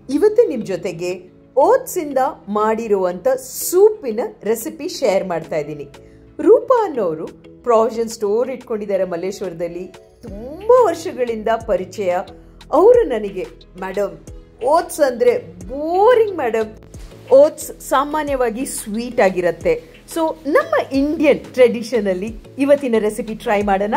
ಇವತ್ತು ನಿಮ್ಮ ಜೊತೆಗೆ ಓಟ್ಸಿಂದ ಮಾಡಿರುವಂಥ ಸೂಪಿನ ರೆಸಿಪಿ ಶೇರ್ ಮಾಡ್ತಾ ಇದ್ದೀನಿ ರೂಪಾ ಅನ್ನೋರು ಪ್ರಾವಿಷನ್ ಸ್ಟೋರ್ ಇಟ್ಕೊಂಡಿದ್ದಾರೆ ಮಲ್ಲೇಶ್ವರದಲ್ಲಿ ತುಂಬ ವರ್ಷಗಳಿಂದ ಪರಿಚಯ ಅವರು ನನಗೆ ಮೇಡಮ್ ಓಟ್ಸ್ ಅಂದರೆ ಬೋರಿಂಗ್ ಮೇಡಮ್ ಓಟ್ಸ್ ಸಾಮಾನ್ಯವಾಗಿ ಸ್ವೀಟ್ ಆಗಿರುತ್ತೆ ಸೊ ನಮ್ಮ ಇಂಡಿಯನ್ ಟ್ರೆಡಿಷನಲ್ಲಿ ಇವತ್ತಿನ ರೆಸಿಪಿ ಟ್ರೈ ಮಾಡೋಣ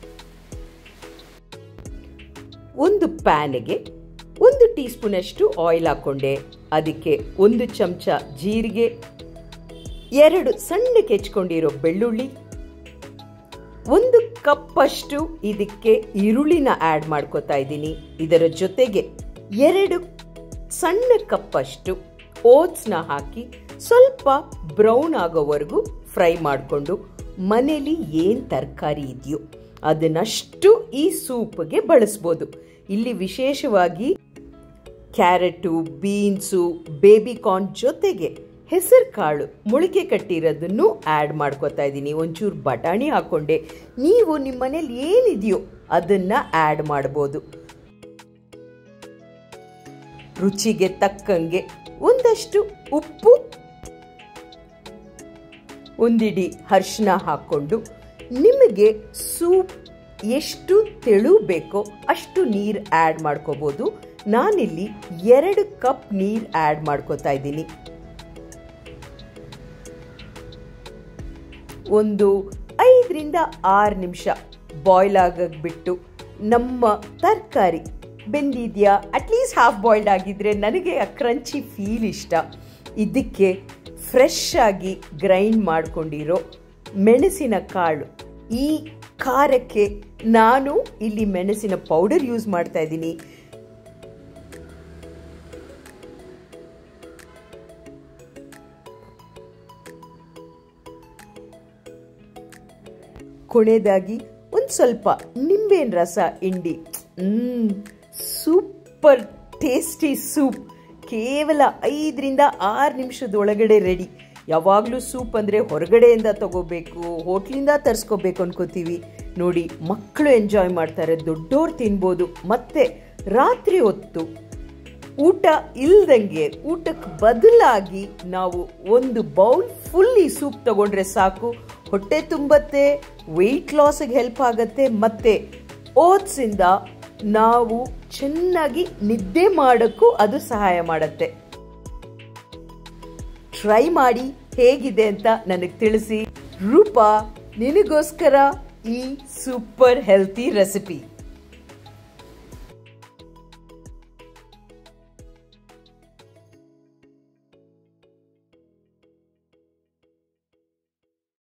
ಒಂದು ಪ್ಯಾನಿಗೆ ಒಂದು ಟೀ ಸ್ಪೂನಷ್ಟು ಆಯಿಲ್ ಹಾಕ್ಕೊಂಡೆ ಅದಕ್ಕೆ ಒಂದು ಚಮಚ ಜೀರಿಗೆ ಎರಡು ಸಣ್ಣಕ್ಕೆ ಹೆಚ್ಕೊಂಡಿರೋ ಬೆಳ್ಳುಳ್ಳಿ ಒಂದು ಕಪ್ಪಷ್ಟು ಇದಕ್ಕೆ ಈರುಳ್ಳಿನ ಆ್ಯಡ್ ಮಾಡ್ಕೋತಾ ಇದ್ದೀನಿ ಇದರ ಜೊತೆಗೆ ಎರಡು ಸಣ್ಣ ಕಪ್ಪಷ್ಟು ಓಟ್ಸ್ನ ಹಾಕಿ ಸ್ವಲ್ಪ ಬ್ರೌನ್ ಆಗೋವರೆಗೂ ಫ್ರೈ ಮಾಡಿಕೊಂಡು ಮನೇಲಿ ಏನು ತರಕಾರಿ ಇದೆಯೋ ಅದನ್ನಷ್ಟು ಈ ಸೂಪ್ಗೆ ಬಳಸ್ಬೋದು ಇಲ್ಲಿ ವಿಶೇಷವಾಗಿ ಕ್ಯಾರೆಟು ಬೀನ್ಸು ಬೇಬಿ ಕಾರ್ನ್ ಜೊತೆಗೆ ಹೆಸರು ಕಾಳು ಮೊಳಕೆ ಕಟ್ಟಿರೋದನ್ನು ಆ್ಯಡ್ ಮಾಡ್ಕೋತಾ ಇದ್ದೀನಿ ಒಂಚೂರು ಬಟಾಣಿ ಹಾಕ್ಕೊಂಡೆ ನೀವು ನಿಮ್ಮ ಮನೇಲಿ ಏನಿದೆಯೋ ಅದನ್ನು ಆ್ಯಡ್ ಮಾಡ್ಬೋದು ರುಚಿಗೆ ತಕ್ಕಂಗೆ ಒಂದಷ್ಟು ಉಪ್ಪು ಒಂದಿಡಿ ಅರಿಶಿನ ಹಾಕ್ಕೊಂಡು ನಿಮಗೆ ಸೂಪ್ ಎಷ್ಟು ತೆಳು ಬೇಕೋ ಅಷ್ಟು ನೀರು ಆ್ಯಡ್ ಮಾಡ್ಕೋಬೋದು ನಾನಿಲ್ಲಿ ಎರಡು ಕಪ್ ನೀರು ಆ್ಯಡ್ ಮಾಡ್ಕೋತಾ ಇದ್ದೀನಿ ಒಂದು ಐದರಿಂದ ಆರು ನಿಮಿಷ ಬಾಯ್ಲ್ ಆಗಕ್ಕೆ ಬಿಟ್ಟು ನಮ್ಮ ತರಕಾರಿ ಬೆಂದಿದೆಯಾ ಅಟ್ಲೀಸ್ಟ್ ಹಾಫ್ ಬಾಯ್ಲ್ಡ್ ಆಗಿದ್ರೆ ನನಗೆ ಆ ಕ್ರಂಚಿ ಫೀಲ್ ಇಷ್ಟ ಇದಕ್ಕೆ ಫ್ರೆಶ್ ಆಗಿ ಗ್ರೈಂಡ್ ಮಾಡ್ಕೊಂಡಿರೋ ಮೆಣಸಿನ ಕಾಳು ಈ ಖಾರಕ್ಕೆ ನಾನು ಇಲ್ಲಿ ಮೆಣಸಿನ ಪೌಡರ್ ಯೂಸ್ ಮಾಡ್ತಾ ಇದ್ದೀನಿ ಕೊನೆಯದಾಗಿ ಒಂದು ಸ್ವಲ್ಪ ನಿಂಬೆಹಣ್ಣು ರಸ ಇಂಡಿ ಸೂಪರ್ ಟೇಸ್ಟಿ ಸೂಪ್ ಕೇವಲ ಐದರಿಂದ ಆರು ನಿಮಿಷದೊಳಗಡೆ ರೆಡಿ ಯಾವಾಗಲೂ ಸೂಪ್ ಅಂದರೆ ಹೊರಗಡೆಯಿಂದ ತಗೋಬೇಕು ಹೋಟ್ಲಿಂದ ತರಿಸ್ಕೋಬೇಕು ಅನ್ಕೋತೀವಿ ನೋಡಿ ಮಕ್ಕಳು ಎಂಜಾಯ್ ಮಾಡ್ತಾರೆ ದೊಡ್ಡೋರು ತಿನ್ಬೋದು ಮತ್ತೆ ರಾತ್ರಿ ಹೊತ್ತು ಊಟ ಇಲ್ದಂಗೆ ಊಟಕ್ಕೆ ಬದಲಾಗಿ ನಾವು ಒಂದು ಬೌಲ್ ಫುಲ್ ಈ ಸೂಪ್ ತಗೊಂಡ್ರೆ ಸಾಕು ಹೊಟ್ಟೆ ತುಂಬತ್ತೆ ವೆಯ್ಟ್ ಲಾಸ್ಗೆ ಹೆಲ್ಪ್ ಆಗುತ್ತೆ ಮತ್ತೆ ಓಟ್ಸಿಂದ ನಾವು ಚೆನ್ನಾಗಿ ನಿದ್ದೆ ಮಾಡೋಕ್ಕೂ ಅದು ಸಹಾಯ ಮಾಡುತ್ತೆ ಟ್ರೈ ಮಾಡಿ ಹೇಗಿದೆ ಅಂತ ನನಗೆ ತಿಳಿಸಿ ರೂಪಾ ನಿನಗೋಸ್ಕರ ಈ ಸೂಪರ್ ಹೆಲ್ತಿ ರೆಸಿಪಿ